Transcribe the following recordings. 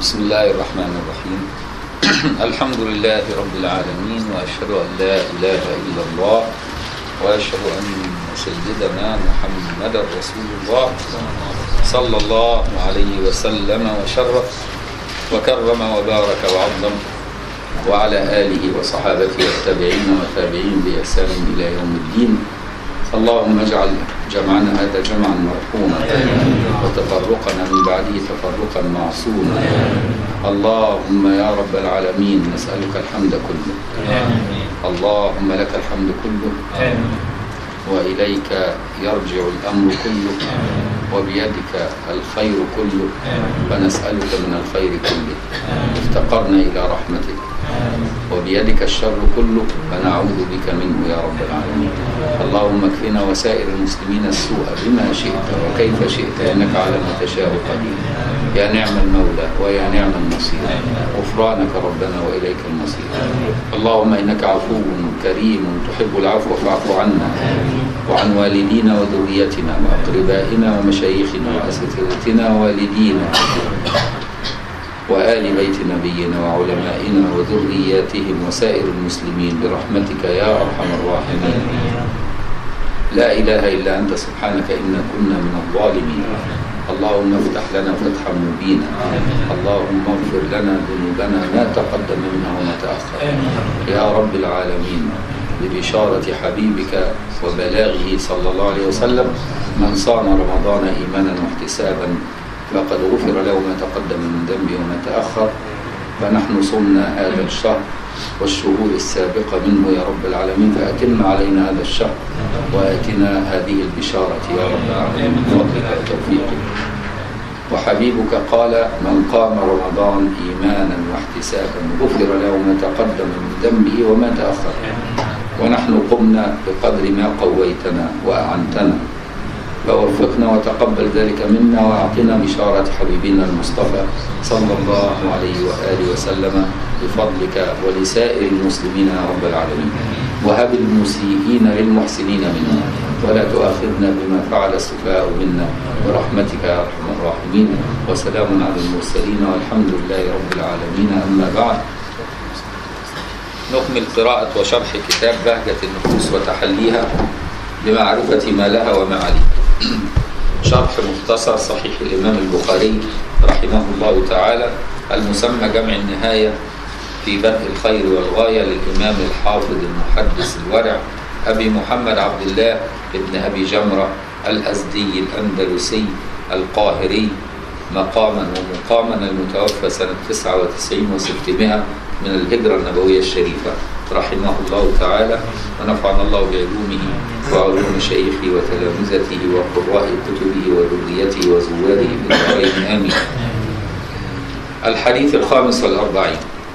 بسم الله الرحمن الرحيم الحمد لله رب العالمين وأشهد أن لا إله إلا الله وأشهد أن سيدنا محمد رسول الله صلى الله عليه وسلم وشرف وكرم وبارك وعظم وعلى آله وصحابته والتابعين والتابعين بإحسان إلى يوم الدين اللهم اجعل جمعنا هذا جمعا مرحوما وتفرقنا من بعده تفرقا معصوما اللهم يا رب العالمين نسألك الحمد كله اللهم لك الحمد كله وإليك يرجع الأمر كله وبيدك الخير كله فنسألك من الخير كله افتقرنا إلى رحمتك وبيدك الشر كله فنعوذ بك منه يا رب العالمين اللهم اكفنا وسائر المسلمين السوء بما شئت وكيف شئت انك على ما تشاء قدير يا نعم المولى ويا نعم النصير غفرانك ربنا واليك المصير اللهم انك عفو كريم تحب العفو فاعف عنا وعن والدينا وذريتنا واقربائنا ومشايخنا واساتذتنا ووالدينا وآل بيت نبينا وعلمائنا وذرياتهم وسائر المسلمين برحمتك يا أرحم الراحمين لا إله إلا أنت سبحانك إنا كنا من الظالمين اللهم افتح لنا فتحا مبينا اللهم اغفر لنا ذنوبنا ما تقدم منها وما تأخر يا رب العالمين ببشارة حبيبك وبلاغه صلى الله عليه وسلم من صام رمضان إيمانا واحتسابا فقد غفر له ما تقدم من ذنبه وما تأخر فنحن صمنا هذا الشهر والشهور السابقة منه يا رب العالمين فأتم علينا هذا الشهر وآتنا هذه البشارة يا رب العالمين بفضلك وتوفيقك وحبيبك قال من قام رمضان إيمانا واحتسابا غفر له ما تقدم من ذنبه وما تأخر ونحن قمنا بقدر ما قويتنا وأعنتنا فوفقنا وتقبل ذلك منا واعطنا بشارة حبيبنا المصطفى صلى الله عليه وآله وسلم بفضلك ولسائر المسلمين يا رب العالمين وهب المسيئين للمحسنين منا ولا تؤاخذنا بما فعل السفهاء منا برحمتك يا ارحم الراحمين وسلام على المرسلين والحمد لله رب العالمين اما بعد نكمل قراءة وشرح كتاب بهجة النفوس وتحليها بمعرفة ما لها وما عليها شرح مختصر صحيح الإمام البخاري رحمه الله تعالى المسمى جمع النهاية في بدء الخير والغاية للإمام الحافظ المحدث الورع أبي محمد عبد الله ابن أبي جمرة الأزدي الأندلسي القاهري مقاما ومقاما المتوفى سنة 99 و600 من الهجرة النبوية الشريفة رحمه الله تعالى ونفعنا الله بعلومه وعلوم مشايخه وتلامذته وقراء كتبه وذريته وزواده في الدارين آمين الحديث الخامس والأربعين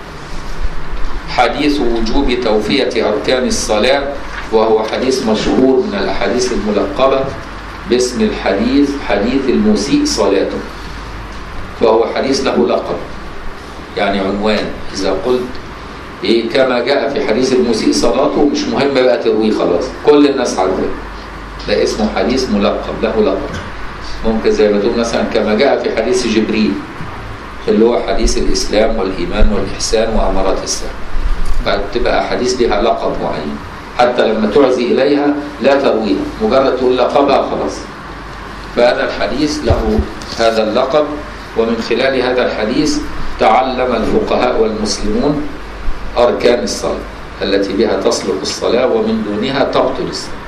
حديث وجوب توفية أركان الصلاة وهو حديث مشهور من الأحاديث الملقبة باسم الحديث حديث المسيء صلاته فهو حديث له لقب يعني عنوان إذا قلت إيه كما جاء في حديث المسيء صلاته مش مهم بقى ترويه خلاص كل الناس عارفه ده اسمه حديث ملقب له لقب ممكن زي ما تقول مثلا كما جاء في حديث جبريل اللي هو حديث الإسلام والإيمان والإحسان وأمارات السلام فتبقى أحاديث لها لقب معين حتى لما تعزي إليها لا ترويها مجرد تقول لقبها خلاص فهذا الحديث له هذا اللقب ومن خلال هذا الحديث تعلم الفقهاء والمسلمون أركان الصلاة التي بها تصلح الصلاة ومن دونها تبطل الصلاة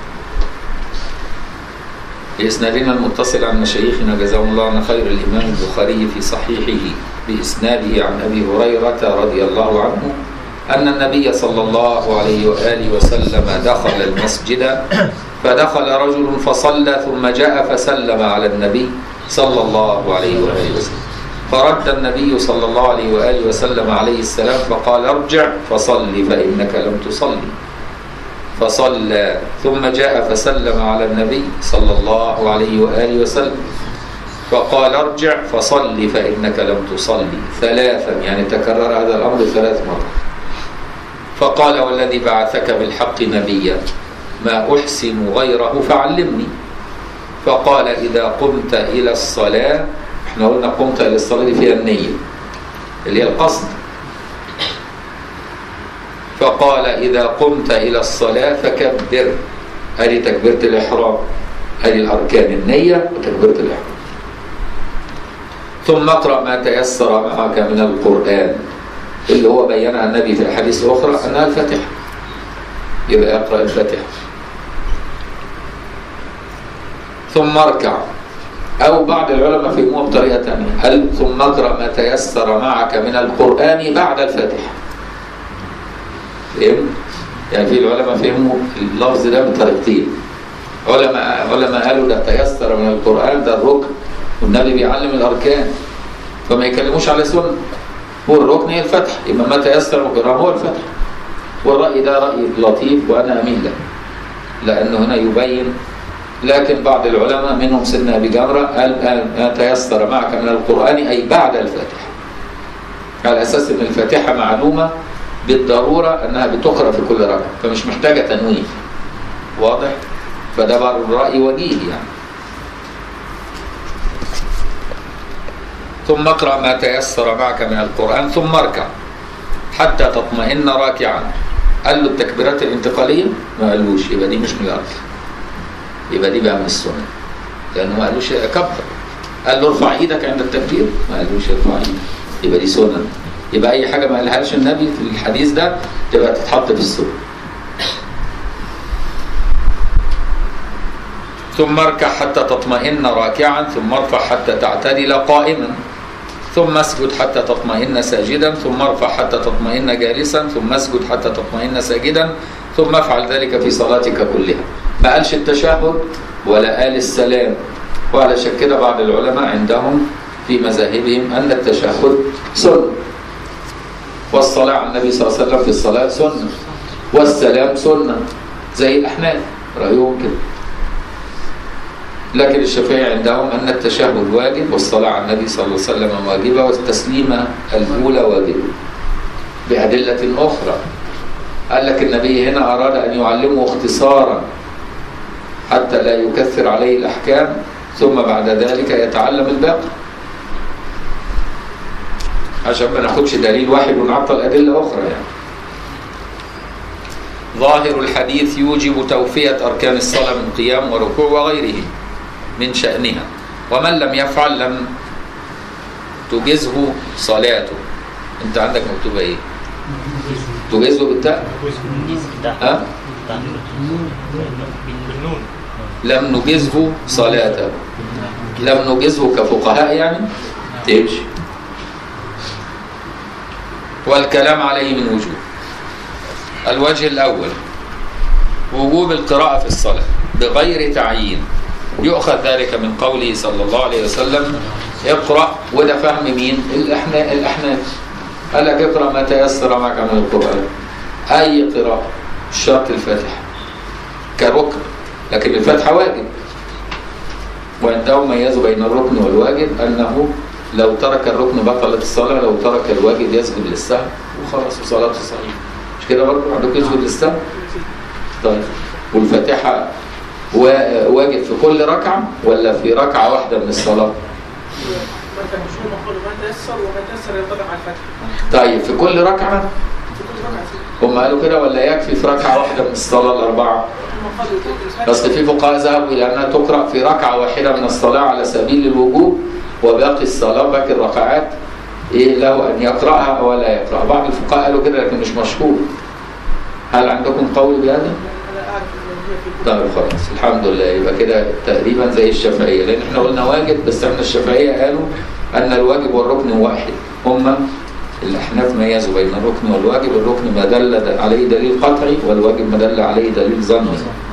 بإسنادنا المتصل عن مشايخنا جزاهم الله عنا خير الإمام البخاري في صحيحه بإسناده عن أبي هريرة رضي الله عنه أن النبي صلى الله عليه وآله وسلم دخل المسجد فدخل رجل فصلى ثم جاء فسلم على النبي صلى الله عليه وآله وسلم فرد النبي صلى الله عليه وآله وسلم عليه السلام فقال ارجع فصل فإنك لم تصلي فصلى ثم جاء فسلم على النبي صلى الله عليه وآله وسلم فقال ارجع فصل فإنك لم تصلي ثلاثا يعني تكرر هذا الأمر ثلاث مرات فقال والذي بعثك بالحق نبيا ما أحسن غيره فعلمني فقال إذا قمت إلى الصلاة احنا قلنا قمت الى الصلاه دي فيها النيه اللي هي القصد فقال اذا قمت الى الصلاه فكبر ادي تكبيره الاحرام ادي الاركان النيه وتكبيره الاحرام ثم اقرا ما تيسر معك من القران اللي هو بينها النبي في احاديث اخرى انها الفاتحه يبقى اقرا الفاتحه ثم اركع أو بعض العلماء فهموها بطريقة ثانية هل ثم اقرأ ما تيسر معك من القرآن بعد الفاتحة فهم؟ يعني في العلماء فهموا اللفظ ده بطريقتين علماء علماء قالوا ده تيسر من القرآن ده الركن والنبي بيعلم الأركان فما يكلموش على سنة هو الركن هي الفتح يبقى ما تيسر من القرآن هو الفتح والرأي ده رأي لطيف وأنا أميل له لأنه هنا يبين لكن بعض العلماء منهم سيدنا ابي جمره قال ما تيسر معك من القران اي بعد الفاتحه. على اساس ان الفاتحه معلومه بالضروره انها بتقرا في كل ركعه فمش محتاجه تنويه. واضح؟ فده برضه راي وجيه يعني. ثم اقرا ما تيسر معك من القران ثم اركع حتى تطمئن راكعا. قال له التكبيرات الانتقاليه؟ ما قالوش يبقى دي مش من الارض. يبقى دي بقى من السنه لانه ما قالوش كبر قال له ارفع ايدك عند التكبير ما قالوش ارفع ايدك يبقى دي سنه يبقى اي حاجه ما قالهاش النبي في الحديث ده تبقى تتحط في السنه ثم اركع حتى تطمئن راكعا ثم ارفع حتى تعتدل قائما ثم اسجد حتى تطمئن ساجدا ثم ارفع حتى تطمئن جالسا ثم اسجد حتى تطمئن ساجدا ثم افعل ذلك في صلاتك كلها ما قالش التشهد ولا قال السلام وعلشان كده بعض العلماء عندهم في مذاهبهم ان التشهد سنه والصلاه على النبي صلى الله عليه وسلم في الصلاه سنه والسلام سنه زي الاحناف رايهم كده لكن الشافعي عندهم ان التشهد واجب والصلاه على النبي صلى الله عليه وسلم واجبه والتسليمه الاولى واجبه بادله اخرى قال لك النبي هنا اراد ان يعلمه اختصارا حتى لا يكثر عليه الأحكام ثم بعد ذلك يتعلم الباقي عشان ما ناخدش دليل واحد ونعطل أدلة أخرى يعني ظاهر الحديث يوجب توفية أركان الصلاة من قيام وركوع وغيره من شأنها ومن لم يفعل لم تجزه صلاته انت عندك مكتوبة ايه تجزه بالتاء ها بالنون لم نجزه صلاته لم نجزه كفقهاء يعني تمشي والكلام عليه من وجوه الوجه الأول وجوب القراءة في الصلاة بغير تعيين يؤخذ ذلك من قوله صلى الله عليه وسلم اقرأ وده فهم مين الأحناف الأحناف قال لك اقرأ ما تيسر معك من القرآن أي قراءة شرط الفاتحة كركن لكن الفاتحة واجب وعندهم ميزوا بين الركن والواجب أنه لو ترك الركن بطلت الصلاة لو ترك الواجب يسجد للسهو وخلاص وصلاته صحيحة مش كده برضه عندكم يسجد للسهو طيب والفاتحة وا- واجب في كل ركعة ولا في ركعة واحدة من الصلاة ما كان مش هم قالوا ما تيسر وما تيسر ينطبق على الفتح طيب في كل ركعة في كل ركعه سيدي. هم قالوا كده ولا يكفي في ركعة واحدة من الصلاة الأربعة هم قالوا كده الفتح أصل في فقهاء ذهبوا إلى أنها تقرأ في ركعة واحدة من الصلاة على سبيل الوجوب وباقي الصلاة باقي الركعات إيه له أن يقرأها أو لا يقرأ بعض الفقهاء قالوا كده لكن مش مشهور هل عندكم قول بهذا؟ انا اعرف ان هي في طيب خلاص الحمد لله يبقى كده تقريبا زي الشافعية لأن احنا قلنا واجب بس احنا الشافعية قالوا أن الواجب والركن واحد هما الأحناف ميزوا بين الركن والواجب الركن ما دل عليه دليل قطعي والواجب ما دل عليه دليل ظني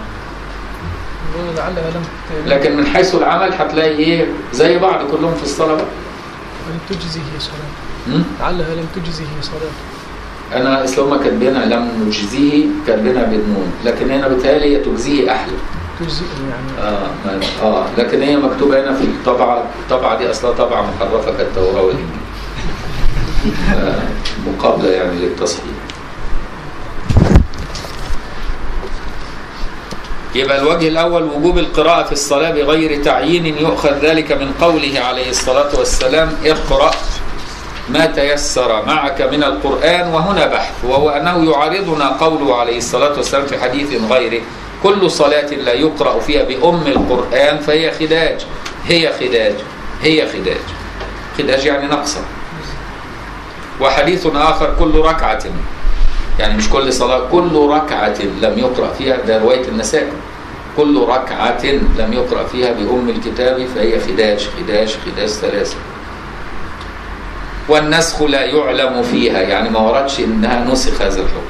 لعلها لم ت- لكن من حيث العمل هتلاقي ايه زي بعض كلهم في الصلاه بقى لم تجزه صلاة م? لعلها لم تجزه صلاة انا اصل هم كاتبينها لم نجزيه كاتبينها بالنون لكن هنا بتهيألي هي تجزيه احلى تجزئ يعني اه ما- اه لكن هي مكتوبه هنا في الطبعه الطبعه دي اصلها طبعه محرفه كالتوراه والانجيل آه، مقابله يعني للتصحيح يبقى الوجه الأول وجوب القراءة في الصلاة بغير تعيين يؤخذ ذلك من قوله عليه الصلاة والسلام اقرأ ما تيسر معك من القرآن وهنا بحث وهو أنه يعارضنا قوله عليه الصلاة والسلام في حديث غيره كل صلاة لا يقرأ فيها بأم القرآن فهي خداج هي خداج هي خداج خداج يعني نقصة وحديث آخر كل ركعة يعني مش كل صلاة كل ركعة لم يقرأ فيها ده رواية النسائي كل ركعة لم يقرأ فيها بأم الكتاب فهي خداج خداج خداج ثلاثة والنسخ لا يعلم فيها يعني ما وردش انها نسخ هذا الحكم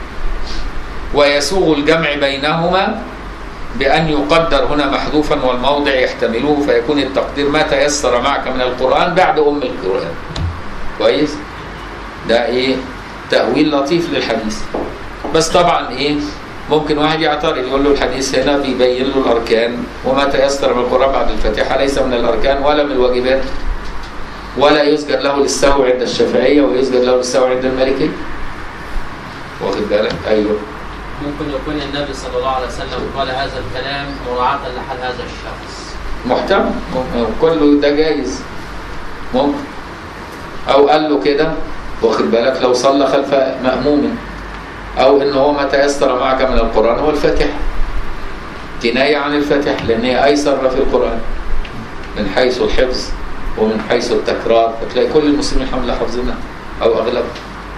ويسوغ الجمع بينهما بأن يقدر هنا محذوفا والموضع يحتمله فيكون التقدير ما تيسر معك من القرآن بعد أم القرآن كويس ده ايه تأويل لطيف للحديث بس طبعا ايه ممكن واحد يعترض يقول له الحديث هنا بيبين له الأركان وما تيسر من القرآن بعد الفاتحة ليس من الأركان ولا من الواجبات ولا يسجد له للسهو عند الشافعية ويسجد له للسهو عند المالكية واخد بالك ايوه ممكن يكون النبي صلى الله عليه وسلم قال هذا الكلام مراعاة لحال هذا الشخص محتمل ممكن. كله ده جايز ممكن او قال له كده واخد بالك لو صلى خلف مأموم او ان هو ما تيسر معك من القرآن هو الفاتحة كناية عن الفاتحة لان هي ايسر ما في القرآن من حيث الحفظ ومن حيث التكرار فتلاقي كل المسلمين الحمد لله حافظينها او اغلبهم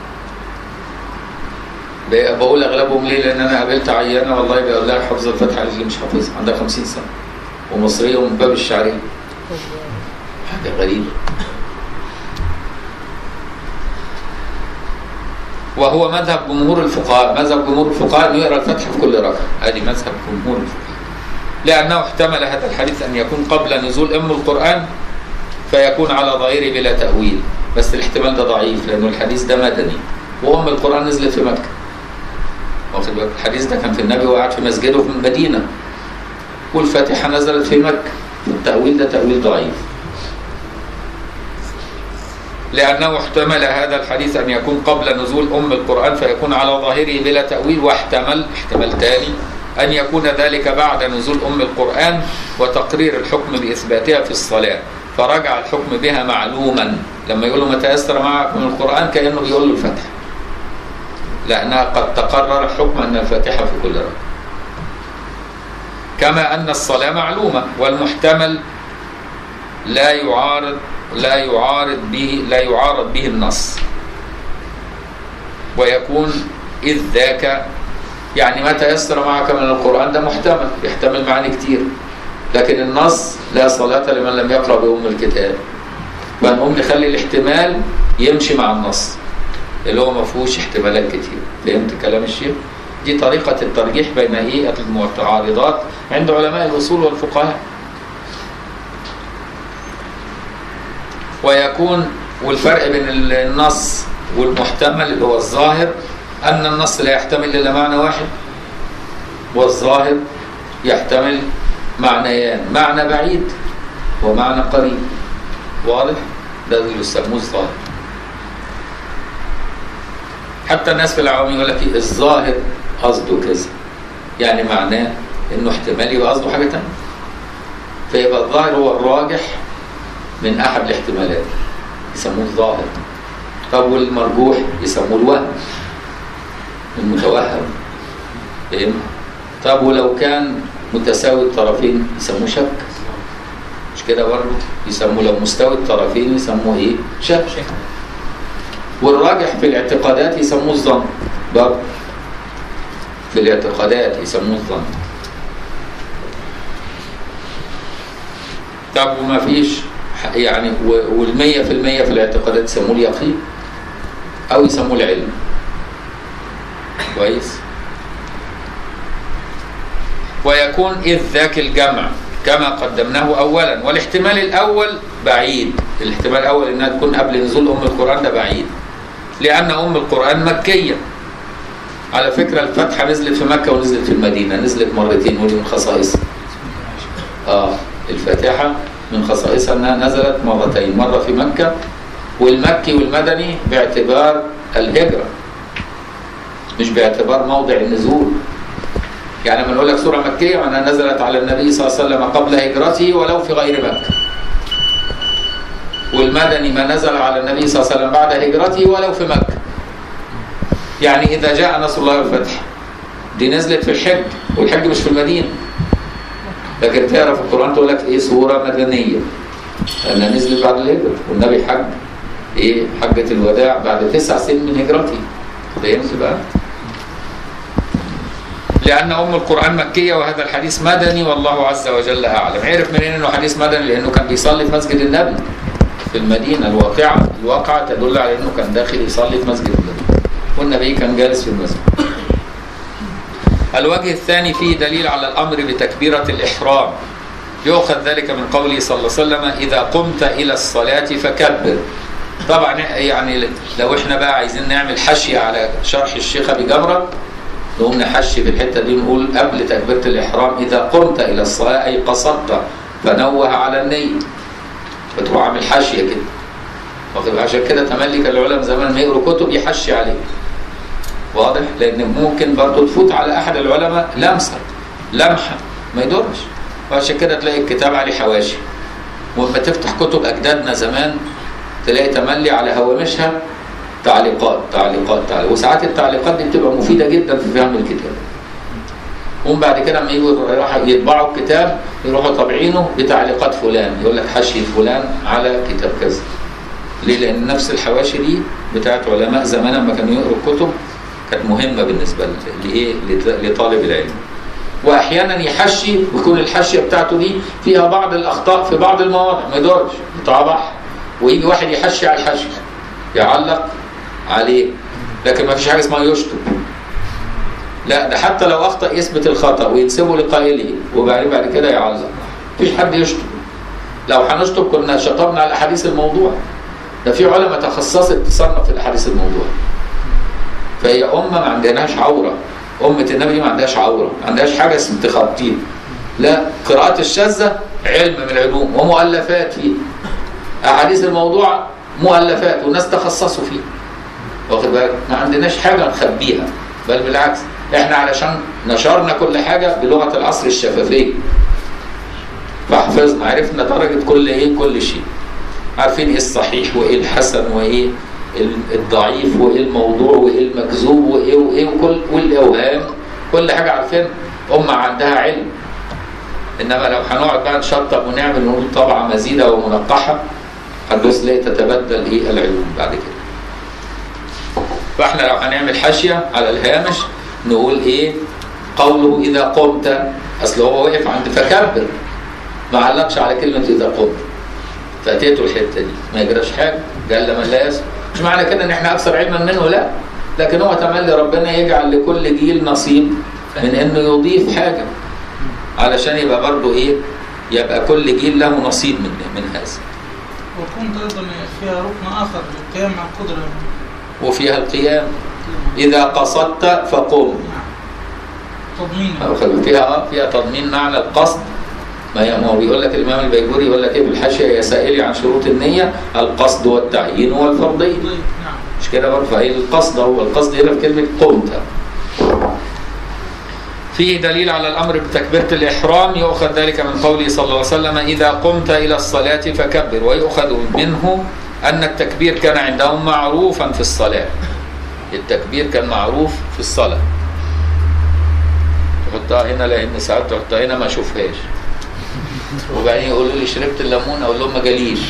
بقول اغلبهم ليه لان انا قابلت عيانه والله بيقول لها حافظه الفاتحه اللي مش حافظها عندها 50 سنه ومصريه ومن باب الشعريه حاجه غريبه وهو مذهب جمهور الفقهاء مذهب جمهور الفقهاء انه يقرا الفاتحه في كل ركعه ادي مذهب جمهور الفقهاء لانه احتمل هذا الحديث ان يكون قبل نزول ام القران فيكون على ظاهره بلا تاويل بس الاحتمال ده ضعيف لانه الحديث ده مدني وام القران نزلت في مكه واخد بالك الحديث ده كان في النبي وقعد في مسجده في المدينه والفاتحه نزلت في مكه التاويل ده تاويل ضعيف لأنه احتمل هذا الحديث أن يكون قبل نزول أم القرآن فيكون على ظاهره بلا تأويل واحتمل احتمال تاني أن يكون ذلك بعد نزول أم القرآن وتقرير الحكم بإثباتها في الصلاة فرجع الحكم بها معلوما لما يقول له ما تيسر معك من القرآن كأنه بيقول له الفتح لأنها قد تقرر حكم أن الفاتحة في كل ركعة كما أن الصلاة معلومة والمحتمل لا يعارض لا يعارض به لا يعارض به النص ويكون إذ ذاك يعني ما تيسر معك من القرآن ده محتمل يحتمل معاني كتير لكن النص لا صلاة لمن لم يقرأ بأم الكتاب فنقوم نخلي الاحتمال يمشي مع النص اللي هو ما فيهوش احتمالات كتير فهمت كلام الشيخ؟ دي طريقة الترجيح بين ايه المتعارضات عند علماء الأصول والفقهاء ويكون والفرق بين النص والمحتمل اللي هو الظاهر أن النص لا يحتمل إلا معنى واحد والظاهر يحتمل معنيان معنى بعيد ومعنى قريب واضح؟ ده اللي يسموه الظاهر حتى الناس في العوام يقول لك الظاهر قصده كذا يعني معناه انه احتمال يبقى قصده حاجه ثانيه فيبقى الظاهر هو الراجح من احد الاحتمالات يسموه الظاهر طب والمرجوح يسموه الوهم المتوهم فاهم طب ولو كان متساوي الطرفين يسموه شك مش كده برضه يسموه لو مستوي الطرفين يسموه ايه شك والراجح في الاعتقادات يسموه الظن برضه في الاعتقادات يسموه الظن طب وما فيش يعني والمية في المية في الاعتقادات يسموه اليقين أو يسموه العلم كويس ويكون إذ ذاك الجمع كما قدمناه أولا والاحتمال الأول بعيد الاحتمال الأول إنها تكون قبل نزول أم القرآن ده بعيد لأن أم القرآن مكية على فكرة الفتحة نزلت في مكة ونزلت في المدينة نزلت مرتين ودي من خصائصها آه الفاتحة من خصائصها أنها نزلت مرتين مرة في مكة والمكي والمدني باعتبار الهجرة مش باعتبار موضع النزول يعني لما نقول لك سورة مكية معناها نزلت على النبي صلى الله عليه وسلم قبل هجرته ولو في غير مكة والمدني ما نزل على النبي صلى الله عليه وسلم بعد هجرته ولو في مكة يعني إذا جاء نصر الله والفتح دي نزلت في الحج والحج مش في المدينة لكن تقرا في القرآن تقول لك إيه سورة مدنية لأنها نزلت بعد الهجرة والنبي حج إيه حجة الوداع بعد تسع سنين من هجرته فهمت بقى؟ لأن أم القرآن مكية وهذا الحديث مدني والله عز وجل أعلم عرف منين أنه حديث مدني لأنه كان بيصلي في مسجد النبي في المدينة الواقعة الواقعة تدل على أنه كان داخل يصلي في مسجد النبي والنبي كان جالس في المسجد الوجه الثاني فيه دليل على الأمر بتكبيرة الإحرام يؤخذ ذلك من قوله صلى الله عليه وسلم إذا قمت إلى الصلاة فكبر طبعا يعني لو احنا بقى عايزين نعمل حشية على شرح الشيخ أبي جمرة نقوم نحشي في الحتة دي نقول قبل تكبيرة الإحرام إذا قمت إلى الصلاة أي قصدت فنوه على النية فتروح عامل حاشية كده واخد بالك؟ عشان كده تملك العلماء زمان ما يقروا كتب يحشي عليه واضح لان ممكن برضه تفوت على احد العلماء لمسه لمحه ما يضرش وعشان كده تلاقي الكتاب عليه حواشي ولما تفتح كتب اجدادنا زمان تلاقي تملي على هوامشها تعليقات تعليقات تعليقات وساعات التعليقات دي بتبقى مفيده جدا في فهم الكتاب ومن بعد كده لما يجوا يروحوا يطبعوا الكتاب يروحوا طابعينه بتعليقات فلان يقول لك حشي فلان على كتاب كذا ليه؟ لأن نفس الحواشي دي بتاعت علماء زمان لما كانوا يقروا الكتب كانت مهمة بالنسبة ل- لإيه؟ لط- لطالب العلم. وأحيانا يحشي ويكون الحاشية بتاعته دي فيها بعض الأخطاء في بعض المواضع ما يدورش يطابعها ويجي واحد يحشي على الحاشية يعلق عليه لكن ما فيش حاجة اسمها يشطب لا ده حتى لو أخطأ يثبت الخطأ وينسبه لقائله وبعدين بعد كده يعلق مفيش حد يشطب لو هنشطب كنا شطبنا على أحاديث الموضوع ده في علماء تخصصت تصنف في الأحاديث الموضوع فهي أمة ما عندناش عورة أمة النبي دي ما عندهاش عورة ما عندهاش حاجة اسمها تخطيط لا قراءة الشاذة علم من العلوم ومؤلفات فيه أحاديث الموضوع مؤلفات والناس تخصصوا فيه واخد بالك ما عندناش حاجة نخبيها بل بالعكس احنا علشان نشرنا كل حاجة بلغة العصر الشفافية فحفظنا عرفنا درجة كل ايه كل شيء عارفين ايه الصحيح وايه الحسن وايه ال- الضعيف وايه الموضوع وايه المكذوب وايه وايه وكل والاوهام كل حاجة عارفين أمة عندها علم انما لو هنقعد بقى نشطب ونعمل ونقول طبعة مزيدة ومنقحة هتبص ليه تتبدل ايه العلوم بعد كده فاحنا لو هنعمل حاشية على الهامش نقول ايه قوله اذا قمت اصل هو وقف عند فكبر ما علقش على كلمة اذا قمت فاتيته الحتة دي ما يجراش حاجة قال من لا يسمع مش معنى كده ان احنا اكثر علما منه لا لكن هو تملي ربنا يجعل لكل جيل نصيب من انه يضيف حاجة علشان يبقى برضه ايه يبقى كل جيل له نصيب من من هذا وكنت ايضا فيها ركن اخر للقيام مع القدره وفيها القيام إذا قصدت فقم تضمين أو خلي- فيها آه، فيها تضمين معنى القصد ما هي- ما هو بيقول لك الإمام البيجوري يقول لك إيه في الحاشية يا سائلي عن شروط النية القصد والتعيين والفرضية ضيف نعم مش كده برضه فهي القصد هو القصد هنا في كلمة قمت فيه دليل على الأمر بتكبيرة الإحرام يؤخذ ذلك من قوله صلى الله عليه وسلم إذا قمت إلى الصلاة فكبر ويؤخذ منه أن التكبير كان عندهم معروفا في الصلاة التكبير كان معروف في الصلاة تحطها هنا لأن ساعات تحطها هنا ما أشوفهاش وبعدين يقولوا لي شربت الليمون أقول لهم ما جاليش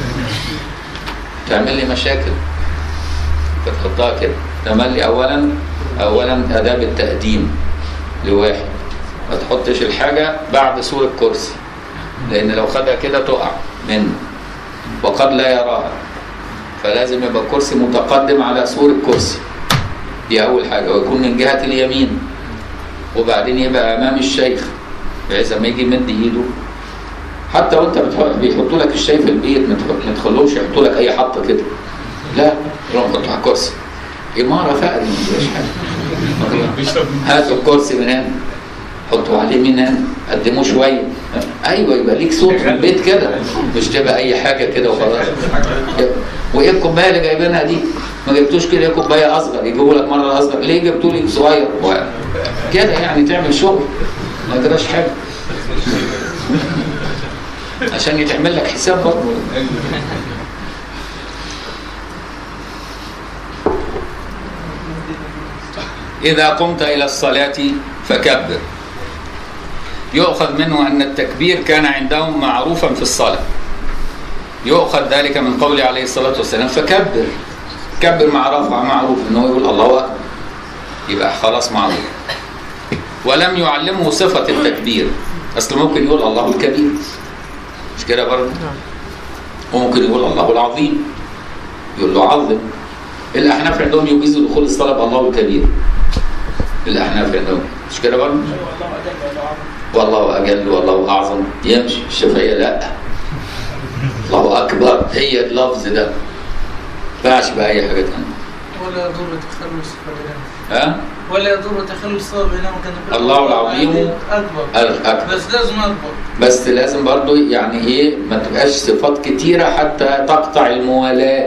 تعمل لي مشاكل فتحطها كده تملي اولا اولا اداب التقديم لواحد ما تحطش الحاجه بعد سور الكرسي لان لو خدها كده تقع منه وقد لا يراها فلازم يبقى الكرسي متقدم على سور الكرسي دي اول حاجه ويكون من جهه اليمين وبعدين يبقى امام الشيخ بحيث لما يجي يمد ايده حتى وانت بتحط بيحطوا لك الشاي في البيت ما تحط- ما تخلوش يحطوا لك اي حطه كده لا يروحوا يحطوا على الكرسي إمارة فقري ما فيهاش حاجة هاتوا الكرسي من هنا حطوا عليه من هنا قدموه شوية أيوة يبقى ليك صوت في البيت كده مش تبقى أي حاجة كده وخلاص وإيه الكوباية اللي جايبينها دي ما جبتوش كده كوبايه اصغر يجيبوا لك مره اصغر ليه جبتوا لي صغير و- كده يعني تعمل شغل ما جراش حاجه عشان يتعمل لك حساب برضه إذا قمت إلى الصلاة فكبر يؤخذ منه أن التكبير كان عندهم معروفا في الصلاة يؤخذ ذلك من قول عليه الصلاة والسلام فكبر كبر مع رفع معروف أنه يقول الله أكبر يبقى خلاص معروف ولم يعلمه صفة التكبير أصل ممكن يقول الله الكبير مش كده برضه وممكن يقول الله العظيم يقول له عظم الأحناف عندهم يجيزوا دخول الصلاة بالله الكبير الأحناف عندهم مش كده برضه والله أجل والله أعظم يمشي الشافعية لا الله أكبر هي اللفظ ده ما ينفعش بقى أي حاجة تانية ولا يضر تخلص بينهم ها ولا يضر تخلص الصلاة بينهم كان يقول الله العظيم أكبر الأكبر بس لازم أكبر بس لازم برضو يعني ايه ما تبقاش صفات كتيرة حتى تقطع الموالاة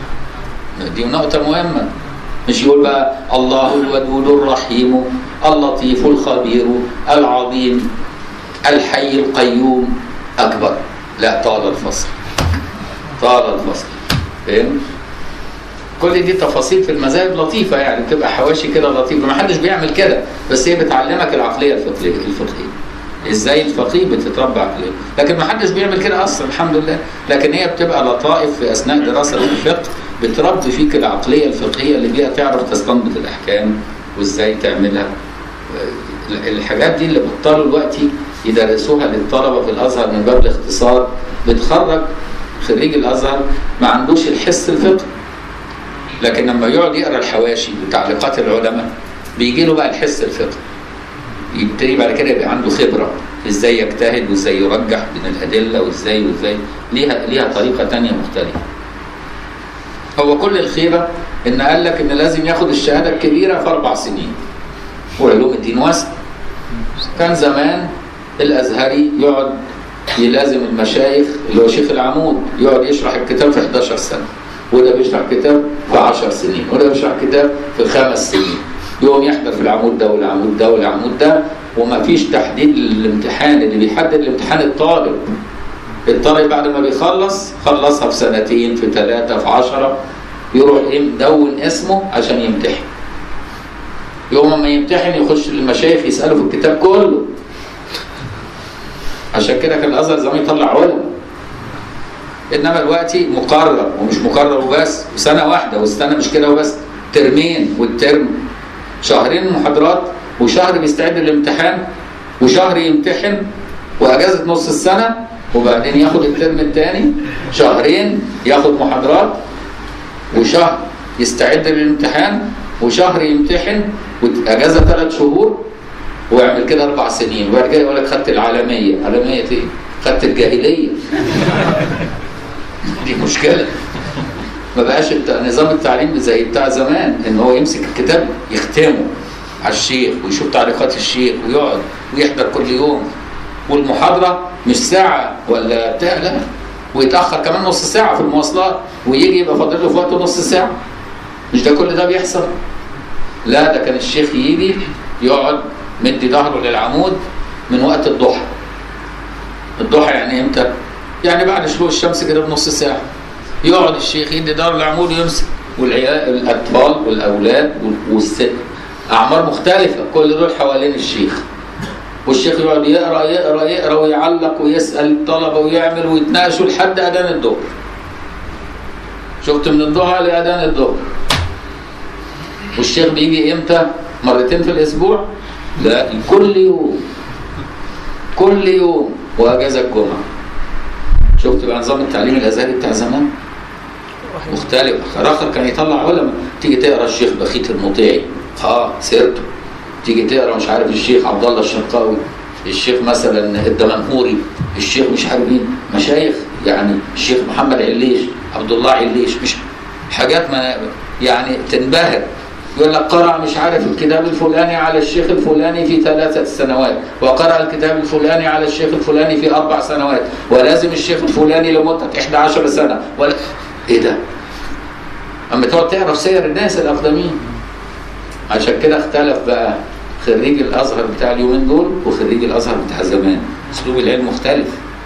دي نقطة مهمة مش يقول بقى الله الودود الرحيم اللطيف الخبير العظيم الحي القيوم أكبر لا طال الفصل طال الفصل فاهم؟ كل دي تفاصيل في المذاهب لطيفة يعني بتبقى حواشي كده لطيفة ما حدش بيعمل كده بس هي بتعلمك العقلية الفقهية الفقهية ازاي الفقيه بتتربى عقليا لكن ما حدش بيعمل كده اصلا الحمد لله لكن هي بتبقى لطائف في اثناء دراسه الفقه بتربي فيك العقليه الفقهيه اللي بيها تعرف تستنبط الاحكام وازاي تعملها آه، الحاجات دي اللي بطلوا دلوقتي يدرسوها للطلبه في الازهر من باب الاختصار بتخرج خريج الازهر ما عندوش الحس الفقهي لكن لما يقعد يقرا الحواشي وتعليقات العلماء بيجي له بقى الحس الفقهي يبتدي بعد كده يبقى عنده خبره ازاي يجتهد وازاي يرجح بين الادله وازاي وازاي ليها ليها طريقه تانية مختلفه. هو كل الخيره ان قال لك ان لازم ياخد الشهاده الكبيره في اربع سنين. وعلوم الدين واسع. كان زمان الازهري يقعد يلازم المشايخ اللي هو شيخ العمود يقعد يشرح الكتاب في 11 سنه. وده بيشرح كتاب في 10 سنين وده بيشرح كتاب في خمس سنين. يقوم يحضر في العمود ده والعمود ده والعمود ده وما فيش تحديد للامتحان اللي بيحدد الامتحان الطالب الطالب بعد ما بيخلص خلصها في سنتين في ثلاثة في عشرة يروح ايه مدون اسمه عشان يمتحن يوم ما يمتحن يخش للمشايخ يسأله في الكتاب كله عشان كده كان الازهر زمان يطلع علم انما دلوقتي مقرر ومش مقرر وبس وسنه واحده والسنه مش كده وبس ترمين والترم شهرين محاضرات وشهر بيستعد للامتحان وشهر يمتحن واجازه نص السنه وبعدين ياخد الترم الثاني شهرين ياخد محاضرات وشهر يستعد للامتحان وشهر يمتحن واجازه ثلاث شهور ويعمل كده اربع سنين وبعد كده يقول لك خدت العالميه عالميه ايه؟ خدت الجاهليه دي مشكله ما بقاش الت- نظام التعليم زي بتاع زمان ان هو يمسك الكتاب يختمه على الشيخ ويشوف تعليقات الشيخ ويقعد ويحضر كل يوم والمحاضره مش ساعه ولا بتاع لا ويتاخر كمان نص ساعه في المواصلات ويجي يبقى فاضل له في وقته نص ساعه مش ده كل ده بيحصل لا ده كان الشيخ يجي يقعد مدي ظهره للعمود من وقت الضحى الضحى يعني امتى؟ يعني بعد شروق الشمس كده بنص ساعه يقعد الشيخ يدي ظهره للعمود ويمسك والعيال الاطفال والاولاد وال- والست اعمار مختلفه كل دول حوالين الشيخ والشيخ يقعد يقرا يقرا يقرا ويعلق ويسال الطلبه ويعمل ويتناقشوا لحد اذان الظهر شفت من الضحى لاذان الظهر والشيخ بيجي امتى مرتين في الاسبوع لا كل يوم كل يوم واجازه الجمعه شفت بقى نظام التعليم الازهري بتاع زمان مختلف اخر كان يطلع علماء تيجي تقرا الشيخ بخيت المطيعي اه سيرته تيجي تقرا مش عارف الشيخ عبد الله الشرقاوي الشيخ مثلا الدمنهوري الشيخ مش عارف مين مشايخ يعني الشيخ محمد عليش عبد الله عليش مش حاجات ما يعني تنبهر يقول لك قرأ مش عارف الكتاب الفلاني على الشيخ الفلاني في ثلاثة سنوات وقرأ الكتاب الفلاني على الشيخ الفلاني في أربع سنوات ولازم الشيخ الفلاني لمدة 11 سنة ولا إيه ده؟ اما تقعد تعرف سير الناس الاقدمين عشان كده اختلف بقى خريج الازهر بتاع اليومين دول وخريج الازهر بتاع زمان اسلوب العلم مختلف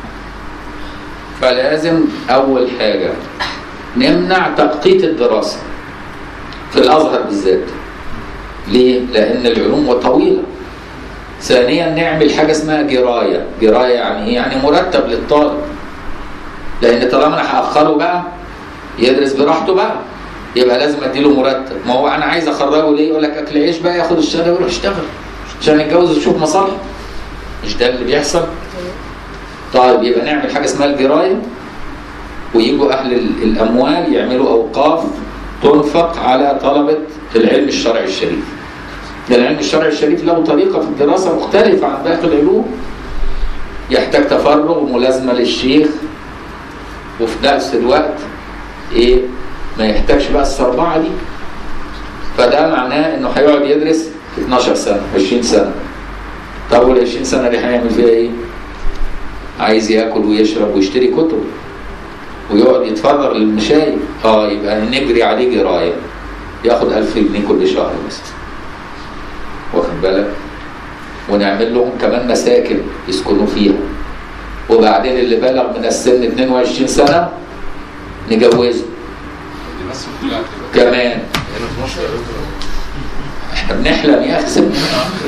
فلازم اول حاجه نمنع تبقيت الدراسه في الازهر بالذات ليه لان العلوم طويله ثانيا نعمل حاجه اسمها جرايه جرايه يعني ايه يعني مرتب للطالب لان طالما انا هاخره بقى يدرس براحته بقى يبقى لازم اديله مرتب ما هو انا عايز اخرجه ليه يقول لك اكل عيش بقى ياخد الشهاده ويروح يشتغل عشان يتجوز ويشوف مصالحه مش ده اللي بيحصل طيب يبقى نعمل حاجه اسمها الجرايه ويجوا اهل ال- الاموال يعملوا اوقاف تنفق على طلبه العلم الشرعي الشريف ده العلم الشرعي الشريف له طريقه في الدراسه مختلفه عن باقي العلوم يحتاج تفرغ وملازمه للشيخ وفي نفس الوقت ايه ما يحتاجش بقى السربعه دي فده معناه انه هيقعد يدرس 12 سنه 20 سنه طب وال 20 سنه دي هيعمل فيها ايه؟ عايز ياكل ويشرب ويشتري كتب ويقعد يتفرغ للمشايخ اه يبقى نجري عليه جرايه ياخد 1000 جنيه كل شهر مثلا واخد بالك ونعمل لهم كمان مساكن يسكنوا فيها وبعدين اللي بلغ من السن 22 سنه نجوزه دي بس كلها كده كمان هنا في مصر يا دكتور. احنا بنحلم يا اخي سيبنا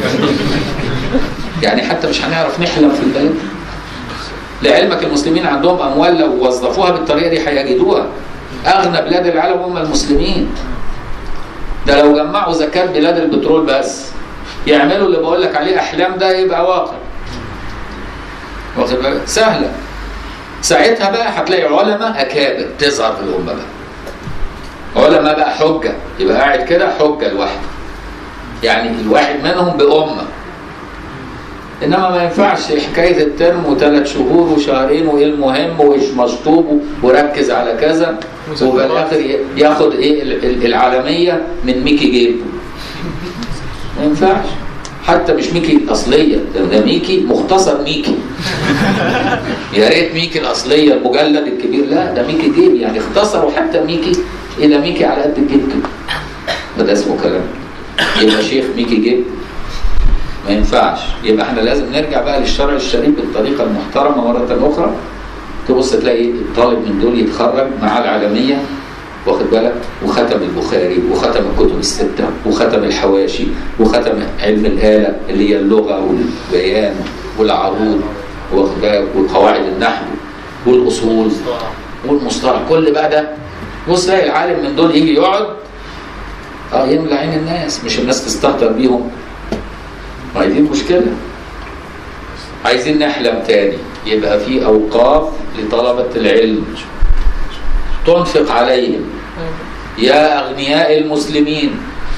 يعني حتى مش هنعرف نحلم في البلد لعلمك المسلمين عندهم اموال لو وظفوها بالطريقه دي هيجدوها اغنى بلاد العالم هم المسلمين ده لو جمعوا زكاه بلاد البترول بس يعملوا اللي بقول لك عليه احلام ده يبقى واقع واخد بالك سهله ساعتها بقى هتلاقي علماء اكابر تظهر في الامه بقى علماء بقى حجه يبقى قاعد كده حجه لوحده يعني الواحد منهم بأمة إنما ما ينفعش حكاية الترم وثلاث شهور وشهرين وإيه المهم وإيش مشطوب وركز على كذا وفي الآخر ي- ياخد إيه ال- ال- العالمية من ميكي جيبه ما ينفعش حتى مش ميكي الأصلية ده, ده ميكي مختصر ميكي يا ريت ميكي الأصلية المجلد الكبير لا ده ميكي جيب يعني اختصروا حتى ميكي إلى ميكي على قد الجيب كده فده اسمه كلام يبقى شيخ ميكي جيب ما ينفعش يبقى احنا لازم نرجع بقى للشرع الشريف بالطريقه المحترمه مره اخرى تبص تلاقي الطالب من دول يتخرج مع العالميه واخد بالك وختم البخاري وختم الكتب السته وختم الحواشي وختم علم الاله اللي هي اللغه والبيان والعروض واخد بالك وقواعد النحو والاصول والمصطلح كل بقى ده بص تلاقي العالم من دول يجي يقعد اه يملى عين الناس مش الناس تستهتر بيهم ما هي دي المشكله عايزين نحلم تاني يبقى في اوقاف لطلبه العلم تنفق عليهم يا اغنياء المسلمين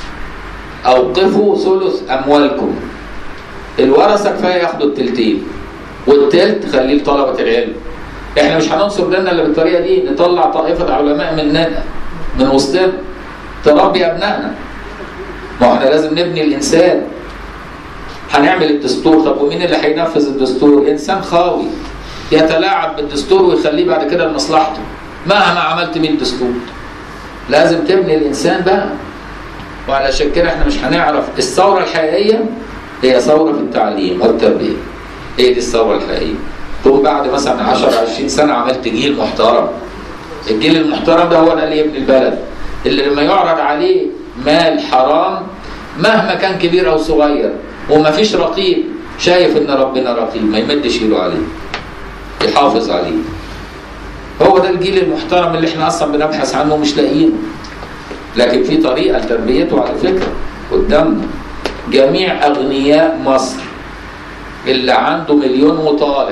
اوقفوا ثلث اموالكم الورثه كفايه ياخدوا التلتين والتلت خليه لطلبه العلم احنا مش هننصر ديننا الا بالطريقه دي نطلع طائفه علماء مننا من وسطنا تربي ابنائنا ما هو احنا لازم نبني الانسان هنعمل الدستور طب ومين اللي هينفذ الدستور انسان خاوي يتلاعب بالدستور ويخليه بعد كده لمصلحته مهما عملت 100 دستور لازم تبني الانسان بقى وعلشان كده احنا مش هنعرف الثوره الحقيقيه هي ثوره في التعليم والتربيه هي دي الثوره الحقيقيه تقوم بعد مثلا 10 20 سنه عملت جيل محترم الجيل المحترم ده هو ده اللي يبني البلد اللي لما يعرض عليه مال حرام مهما كان كبير او صغير ومفيش رقيب شايف ان ربنا رقيب ما يمدش ايده عليه يحافظ عليه هو ده الجيل المحترم اللي احنا اصلا بنبحث عنه مش لاقيينه لكن في طريقه لتربيته على فكره قدامنا جميع اغنياء مصر اللي عنده مليون وطالع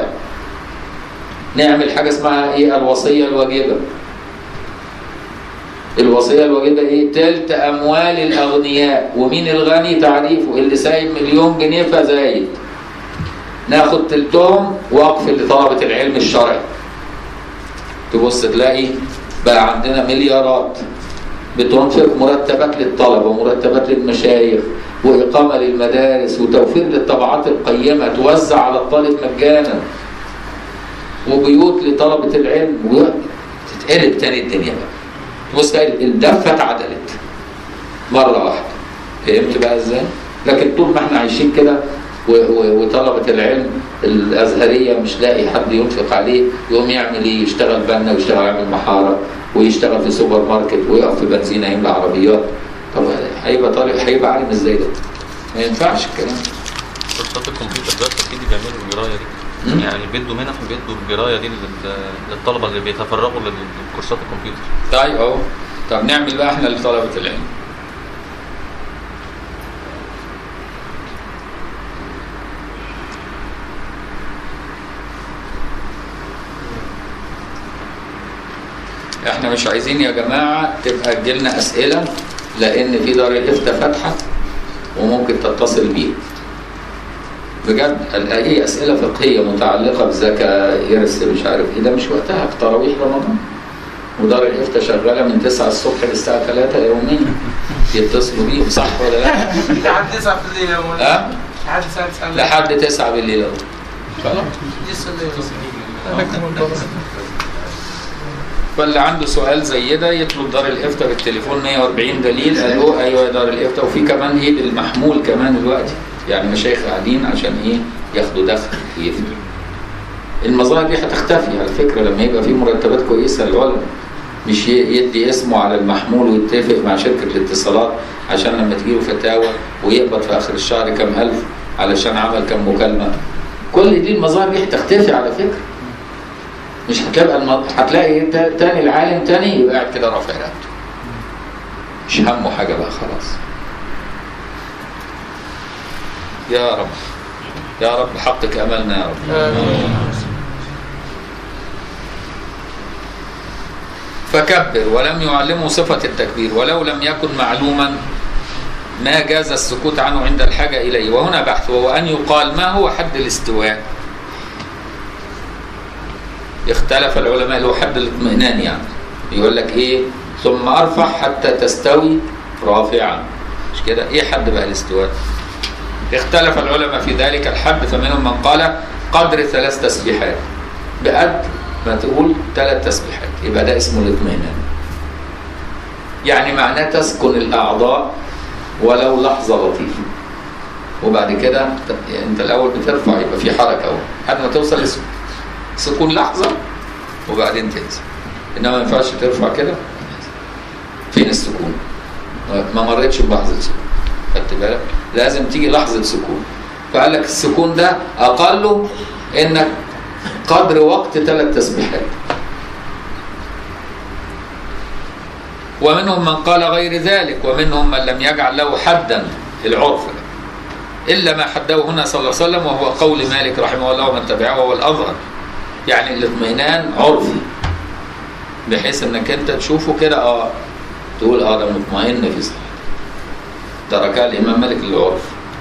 نعمل حاجه اسمها ايه الوصيه الواجبه الوصيه الواجبه ايه تلت اموال الاغنياء ومين الغني تعريفه اللي سايب مليون جنيه فزايد ناخد تلتهم وقف لطلبه العلم الشرعي تبص تلاقي بقى عندنا مليارات بتنفق مرتبات للطلبه ومرتبات للمشايخ واقامه للمدارس وتوفير للطبعات القيمه توزع على الطالب مجانا وبيوت لطلبه العلم وتتقلب تاني الدنيا بقى تبص تلاقي الدفه اتعدلت مره واحده فهمت بقى ازاي؟ لكن طول ما احنا عايشين كده و- و- وطلبة العلم الأزهرية مش لاقي حد ينفق عليه يقوم يعمل إيه؟ يشتغل بنا ويشتغل يعمل محارة ويشتغل في سوبر ماركت ويقف في بنزينة يملى عربيات طب هيبقى طالب هيبقى عالم ازاي ده؟ ما ينفعش الكلام ده. كورسات الكمبيوتر ده اكيد بيعملوا الجرايه مم. دي يعني بيدوا منح وبيدوا الجرايه دي لل- للطلبه اللي بيتفرغوا للكورسات الكمبيوتر طيب اهو طب نعمل بقى احنا لطلبة العلم احنا مش عايزين يا جماعة تبقى تجيلنا اسئلة لان في دار الافتاء فاتحة وممكن تتصل بيه بجد ال- اي اسئلة فقهية متعلقة بزكاة يرث مش عارف ايه ده مش وقتها في تراويح رمضان ودار الافتاء شغاله من 9 الصبح للساعه 3 يوميا يتصلوا بيهم صح ولا لا؟ لحد 9 بالليل يا مولانا ها؟ لحد الساعه 9 لحد 9 بالليل اهو خلاص لسه الليل لكم الضرر فاللي عنده سؤال زي ده يطلب دار الافتاء بالتليفون 140 دليل الو ايوه يا دار الافتاء وفي كمان ايه بالمحمول كمان دلوقتي يعني مشايخ قاعدين عشان ايه ياخدوا دخل ويفتوا المظاهر دي هتختفي على فكره لما يبقى في مرتبات كويسه للعلماء مش ي- يدي اسمه على المحمول ويتفق مع شركه الاتصالات عشان لما تجيله فتاوى ويقبض في اخر الشهر كام الف علشان عمل كام مكالمه كل دي المظاهر دي هتختفي على فكره مش هتلاقي الم... هتلاقي تا- تاني العالم تاني يبقى قاعد كده رافع رقبته مش همه حاجه بقى خلاص يا رب يا رب حقق املنا يا رب فكبر ولم يعلمه صفة التكبير ولو لم يكن معلوما ما جاز السكوت عنه عند الحاجة إليه وهنا بحث وهو أن يقال ما هو حد الاستواء اختلف العلماء له حد الاطمئنان يعني يقول لك ايه ثم ارفع حتى تستوي رافعا مش كده ايه حد بقى الاستواء اختلف العلماء في ذلك الحد فمنهم من قال قدر ثلاث تسبيحات بقد ما تقول ثلاث تسبيحات يبقى ده اسمه الاطمئنان يعني معناه تسكن الاعضاء ولو لحظه لطيفه وبعد كده ت- يعني انت الاول بترفع يبقى في حركه اهو لحد ما توصل لسكون سكون لحظه وبعدين تنزل انما ما ينفعش ترفع كده فين السكون ما مرتش بلحظه سكون خدت بالك لازم تيجي لحظه سكون فقال لك السكون ده اقله انك قدر وقت ثلاث تسبيحات ومنهم من قال غير ذلك ومنهم من لم يجعل له حدا العرف الا ما حده هنا صلى الله عليه وسلم وهو قول مالك رحمه الله ومن تبعه وهو الاظهر يعني الاطمئنان عرفي بحيث انك انت تشوفه كده اه تقول اه ده مطمئن في صلاته تركها الامام مالك للعرف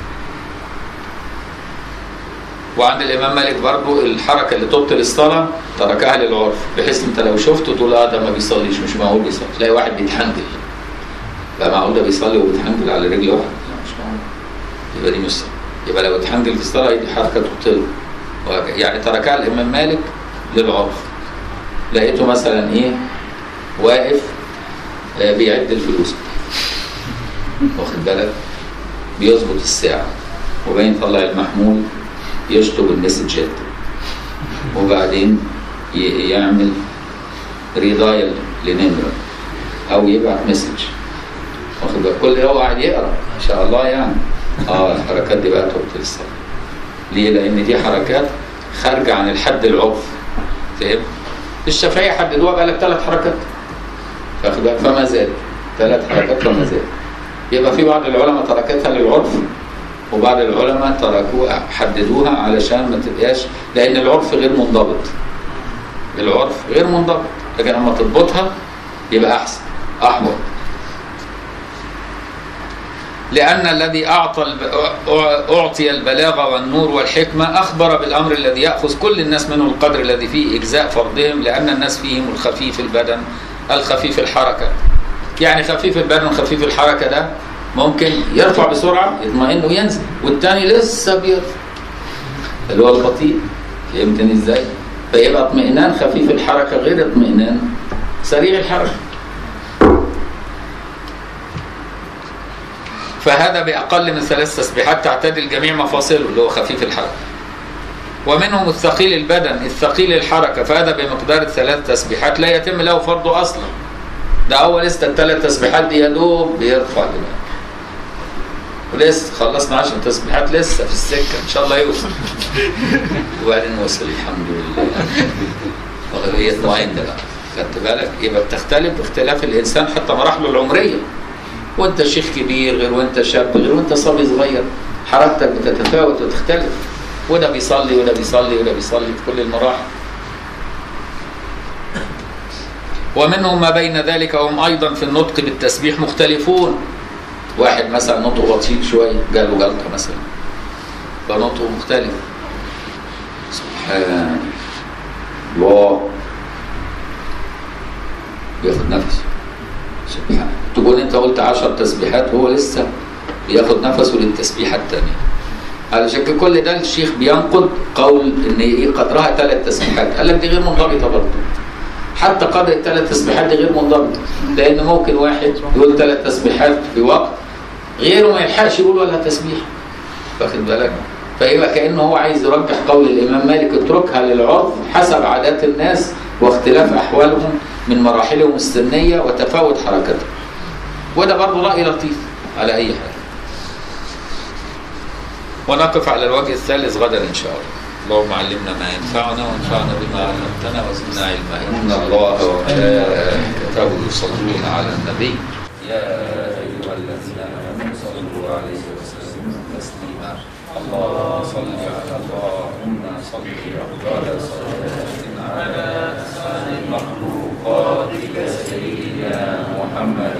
وعند الامام مالك برضو الحركه اللي تبطل الصلاه تركها للعرف بحيث انت لو شفته تقول اه ده ما بيصليش مش معقول بيصلي تلاقي واحد بيتحنجل بقى معقول ده بيصلي وبيتحنجل على رجل واحد لا مش معقول يبقى دي مش صلاة. يبقى لو اتحنجل في الصلاه دي حركه تبطله وهكذا. يعني تركها الامام مالك للعرف لقيته مثلا ايه واقف آه، بيعد الفلوس واخد بالك بيظبط الساعه وبعدين يطلع المحمول يشطب المسجات وبعدين ي- يعمل ريدايل لنمره او يبعت مسج واخد بالك كل ده هو قاعد يقرا ما شاء الله يعني اه الحركات دي بقى تبطل الصلاه ليه؟ لأن دي حركات خارجة عن الحد العرف فاهم؟ الشافعية حددوها بقى لك ثلاث حركات فاخد بالك فما زاد ثلاث حركات فما زاد يبقى في بعض العلماء تركتها للعرف وبعض العلماء تركوها حددوها علشان ما تبقاش لأن العرف غير منضبط العرف غير منضبط لكن لما تضبطها يبقى أحسن أحوط لأن الذي أعطى الب... أعطي البلاغة والنور والحكمة أخبر بالأمر الذي يأخذ كل الناس منه القدر الذي فيه إجزاء فرضهم لأن الناس فيهم الخفيف البدن الخفيف الحركة يعني خفيف البدن خفيف الحركة ده ممكن يرفع بسرعة يطمئن وينزل والتاني لسه بيرفع اللي هو البطيء فهمتني ازاي؟ فيبقى اطمئنان خفيف الحركة غير اطمئنان سريع الحركة فهذا بأقل من ثلاث تسبيحات تعتدل جميع مفاصله اللي هو خفيف الحركة ومنهم الثقيل البدن الثقيل الحركة فهذا بمقدار الثلاث تسبيحات لا يتم له فرضه أصلا ده أول لسه الثلاث تسبيحات دي يا دوب بيرفع دماغه ولسه خلصنا عشر تسبيحات لسه في السكة إن شاء الله يوصل وبعدين وصل الحمد لله وهي اطمئن بقى خدت بالك يبقى بتختلف باختلاف الإنسان حتى مراحله العمرية وانت شيخ كبير غير وانت شاب غير وانت صبي صغير حركتك بتتفاوت وتختلف وده بيصلي وده بيصلي وده بيصلي في كل المراحل ومنهم ما بين ذلك وهم ايضا في النطق بالتسبيح مختلفون واحد مثلا نطقه بطيء شويه جاله جلطه مثلا فنطقه مختلف سبحان الله بياخد نفس سبحان تقول انت قلت عشر تسبيحات وهو لسه بياخد نفسه للتسبيحه الثانيه علشان كده كل ده الشيخ بينقد قول ان ايه قدرها ثلاث تسبيحات قال لك دي غير منضبطه برضه حتى قدر الثلاث تسبيحات دي غير منضبطه لان ممكن واحد يقول ثلاث تسبيحات في وقت غيره ما يلحقش يقول ولا تسبيح واخد بالك فيبقى كانه هو عايز يرجح قول الامام مالك اتركها للعرف حسب عادات الناس واختلاف احوالهم من مراحلهم السنيه وتفاوت حركتهم وده برضه راي لطيف على اي حال ونقف على الوجه الثالث غدا ان شاء الله اللهم علمنا ما ينفعنا وانفعنا بما علمتنا وزدنا علما ان الله وملائكته يصلون على النبي يا ايها الذين امنوا صلوا عليه وسلموا تسليما اللهم صل على اللهم صل على صلاه على مخلوقاتك سيدنا محمد